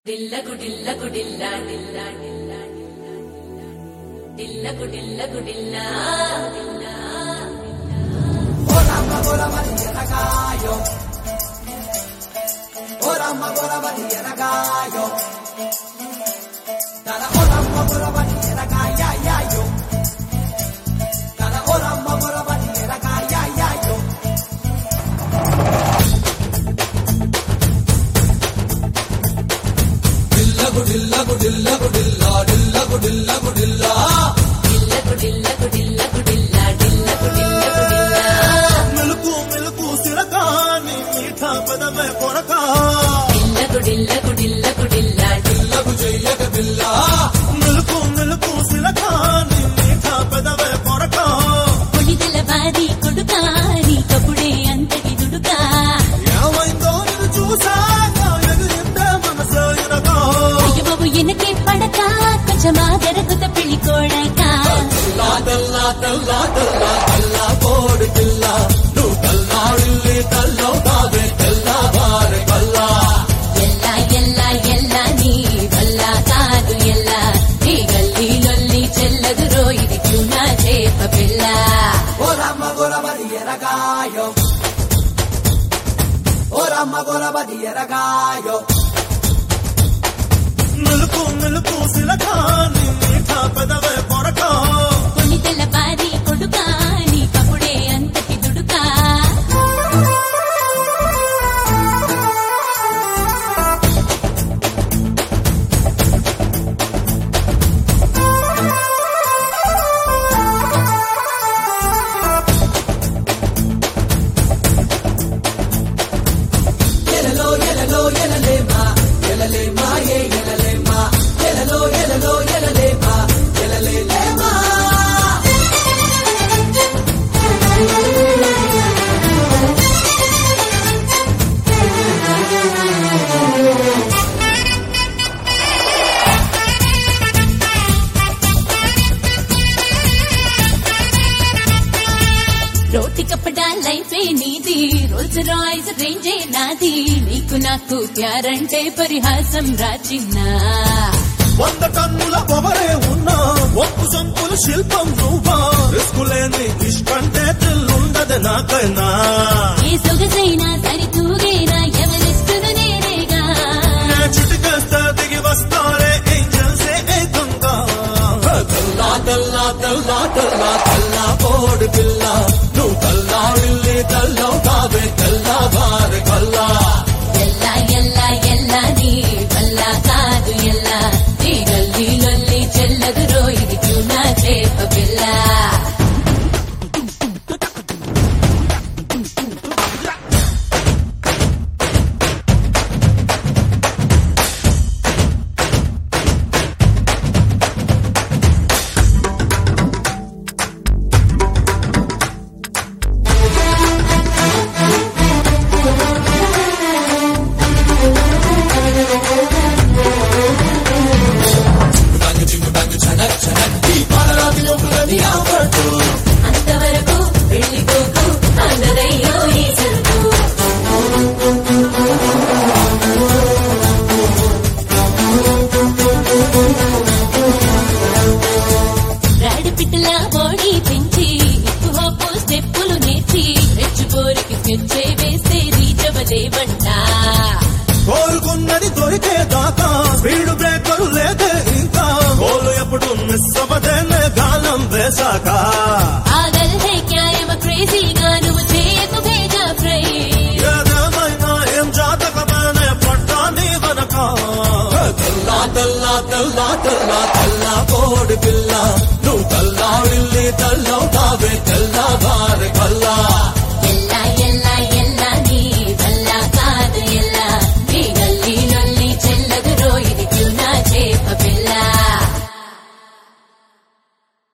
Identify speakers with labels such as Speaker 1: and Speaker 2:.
Speaker 1: దిల్లకు దిల్లకు దిల్లా దిల్లా దిల్లా దిల్లకు దిల్లకు దిల్లా దిల్లా దిల్లకు దిల్లకు దిల్లకు దిల్లా దిల్లకు దిల్లకు దిల్లా
Speaker 2: మెలుకు మెలుకు సిరకాని మీఠా పదమే కొరక
Speaker 1: దిల్లకు దిల్లకు దిల్లకు దిల్లా
Speaker 2: పిల్లకు చెయ్యక పిల్ల మెలుకు మెలుకు సిరకాని మీఠా పదమే కొరక
Speaker 3: కొడిదల బాది కొడుకా నీకప్పుడే అంతటి దుడుకా
Speaker 2: ఏమైందో నిన్ను చూసాక ఎగిరిందే మనసు ఇరక
Speaker 3: అయ్యబాబు ఎనకే పడక కొంచెమా జరుగుత పెళ్లి కోడక
Speaker 2: తెల్లా తెల్లా తెల్లా తెల్లా తెల్లా కోడి పిల్ల నువ్వు తెల్లాడిల్లి తెల్లో కాదే తెల్లవారి కల్లా
Speaker 3: ఎల్లా ఎల్లా ఎల్లా నీ వల్ల కాదు ఎల్లా నీ గల్లీ లొల్లి చెల్లదు రోయిది క్యూనా చేప పిల్ల
Speaker 4: ఓరమ్మ గొరబది ఎరగాయో ఓరమ్మ గొరబది ఎరగాయో
Speaker 2: మెలుకు మెలుకు సిరకాని మీఠా పదమే కొరక
Speaker 3: కొడిదల బాది కొడుకా నీకప్పుడే అంతటి దుడుకా
Speaker 4: ఎలలో ఎలలో ఎలలేమా ఎలలేమా ఏ ఎలలేమా ఎలలో ఎలలో ఎలలేమా ఎలలేమా
Speaker 3: రోటి కప్పడా లైఫే నీది రోల్స్ రాయ్స్ రేంజే నాది నీకు నాకు ప్యారంటే పరిహాసం రాచిన్నా
Speaker 2: వంద టన్నుల పొగరే ఉన్నా ఒప్పు సంపుల శిల్పం నువ్వా రిస్కులేని ఇష్టంటే తెల్లుండదు నాకైనా
Speaker 3: ఏ సొగసైనా సరితూగేనా ఎవరిస్తును నేనేగా
Speaker 2: నే చిటికేస్తే దిగి వస్తారే ఏంజల్సే ఏకంగా తెల్లా తెల్లా తెల్లా తెల్లా తెల్లా కోడి పిల్ల నువ్వు తెల్లాడిల్లి తెల్లో కావే తెల్లవారి కల్లా
Speaker 3: ఎల్లా ఎల్లా ఎల్లా నీ వల్ల కాదు ఎల్లా నీ గల్లీ లొల్లి చెల్లదు రోయిది క్యూనా చేప పిల్ల అంతవరకు వెళ్ళిపోకు అందరయ్యో ఈ సరుకు రాడి పిట్టల బాడీ పెంచి హిప్ హాప్ స్టెప్పులు నేర్చి రెచ్చిపోరికి స్కెచ్చే వేస్తే రీచవలేవంట
Speaker 2: కోరుకున్నది దొరికే దాకా స్పీడ్ బ్రేకర్ లేదే ఇంకా గోలు ఎప్పుడు మిస్ అవ్వదేనే గాలం వేశాక
Speaker 3: ఆగల్ హే క్యా ఎమ క్రేజీగా నువ్వు చేయకు భేజా ఫ్రై
Speaker 2: ఏదేమైనా ఏం జాతకమేనే పడ్డా నీ వెనక తెల్లా తెల్లా తెల్లా తెల్లా తెల్లా కోడి పిల్ల నువ్వు తెల్లాడిల్లి తెల్లవు కావే తెల్లవారి కల్లా